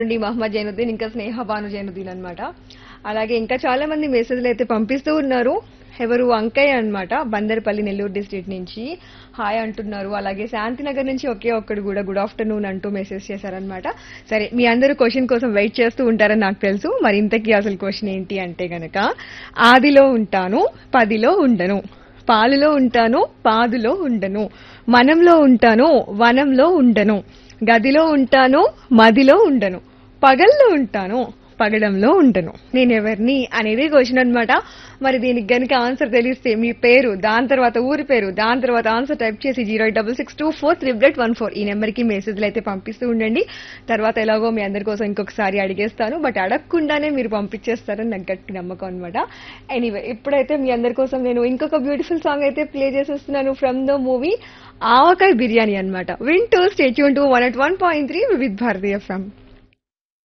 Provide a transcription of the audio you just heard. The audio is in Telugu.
నుండి మహమ్మద్ జైనుద్దీన్ ఇంకా స్నేహ భాను జైనుద్దీన్ అన్నమాట అలాగే ఇంకా చాలా మంది మెసేజ్లు అయితే పంపిస్తూ ఉన్నారు ఎవరు అంకయ్య అన్నమాట బందర్పల్లి నెల్లూరు డిస్ట్రిక్ట్ నుంచి హాయ్ అంటున్నారు అలాగే శాంతినగర్ నుంచి ఒకే ఒక్కడు కూడా గుడ్ ఆఫ్టర్నూన్ అంటూ మెసేజ్ చేశారనమాట సరే మీ అందరూ క్వశ్చన్ కోసం వెయిట్ చేస్తూ ఉంటారని నాకు తెలుసు మరి ఇంతకీ అసలు క్వశ్చన్ ఏంటి అంటే గనక ఆదిలో ఉంటాను పదిలో ఉండను పాలులో ఉంటాను పాదులో ఉండను మనంలో ఉంటాను వనంలో ఉండను గదిలో ఉంటాను మదిలో ఉండను పగల్లో ఉంటాను పగడంలో ఉండను నేను ఎవరిని అనేది క్వశ్చన్ అన్నమాట మరి దీనికి గనుక ఆన్సర్ తెలిస్తే మీ పేరు దాని తర్వాత ఊరి పేరు దాని తర్వాత ఆన్సర్ టైప్ చేసి zero double six two four triple one four ఈ నెంబర్కి మెసేజ్లు అయితే పంపిస్తూ ఉండండి తర్వాత ఎలాగో మీ అందరి కోసం ఇంకొకసారి అడిగేస్తాను బట్ అడగకుండానే మీరు పంపించేస్తారని నాకు గట్టి నమ్మకం అనమాట ఎనీవే ఇప్పుడైతే మీ అందరి కోసం నేను ఇంకొక బ్యూటిఫుల్ సాంగ్ అయితే ప్లే చేసేస్తున్నాను from the movie Avakaya Biryani అన్నమాట వింటూ stay tuned to one at one point three with Bharati from